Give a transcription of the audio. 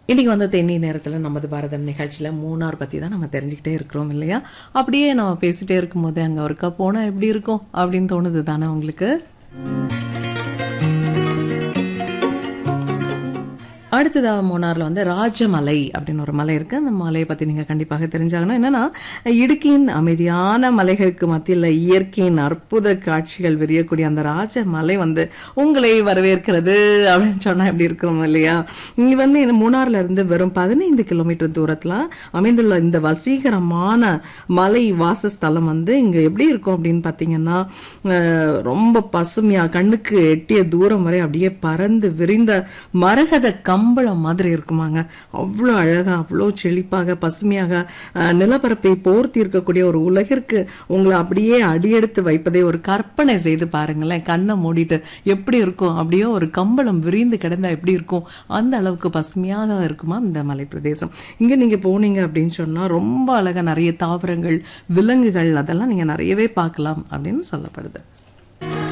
இன்னைக்கு வந்து தென்னி நேரத்தில் நமது பாரதம் நிகழ்ச்சியில் மூணார் பற்றி தான் நம்ம தெரிஞ்சுக்கிட்டே இருக்கிறோம் இல்லையா அப்படியே நம்ம பேசிட்டே இருக்கும்போது அங்கே ஒருக்கா போனால் எப்படி இருக்கும் அப்படின்னு தோணுது தானே உங்களுக்கு அடுத்ததா மூணார்ல வந்து ராஜமலை அப்படின்னு ஒரு மலை இருக்கு அந்த மலையை பத்தி நீங்க கண்டிப்பாக தெரிஞ்சாகணும் என்னன்னா இடுக்கியின் அமைதியான மலைகளுக்கு மத்தியில் இயற்கையின் அற்புத காட்சிகள் விரியக்கூடிய அந்த ராஜமலை வந்து உங்களை வரவேற்கிறது அப்படின்னு சொன்னா எப்படி இருக்கும் இல்லையா இங்க வந்து இந்த மூணார்ல இருந்து வெறும் பதினைந்து கிலோமீட்டர் தூரத்துல அமைந்துள்ள இந்த வசீகரமான மலை வாசஸ்தலம் வந்து இங்க எப்படி இருக்கும் அப்படின்னு பாத்தீங்கன்னா அஹ், ரொம்ப பசுமையா கண்ணுக்கு எட்டிய தூரம் வரை அப்படியே பறந்து விரிந்த மரகத கம்பளம் மாதிரி இருக்குமாங்க அவ்வளோ அழகா அவ்வளோ செழிப்பாக பசுமையாக அஹ், நிலப்பரப்பை போர்த்தி இருக்கக்கூடிய ஒரு உலகிற்கு உங்களை அப்படியே அடியெடுத்து வைப்பதை ஒரு கற்பனை செய்து பாருங்களேன் கண்ணை மூடிட்டு எப்படி இருக்கும் அப்படியே ஒரு கம்பளம் விரிந்து கிடந்தா எப்படி இருக்கும் அந்த அளவுக்கு பசுமையாக இருக்குமா இந்த மலை பிரதேசம் இங்க நீங்க போனீங்க அப்படின்னு சொன்னா ரொம்ப அழகா நிறைய தாவரங்கள் விலங்குகள் அதெல்லாம் நீங்க நிறையவே பார்க்கலாம் அப்படின்னு சொல்லப்படுது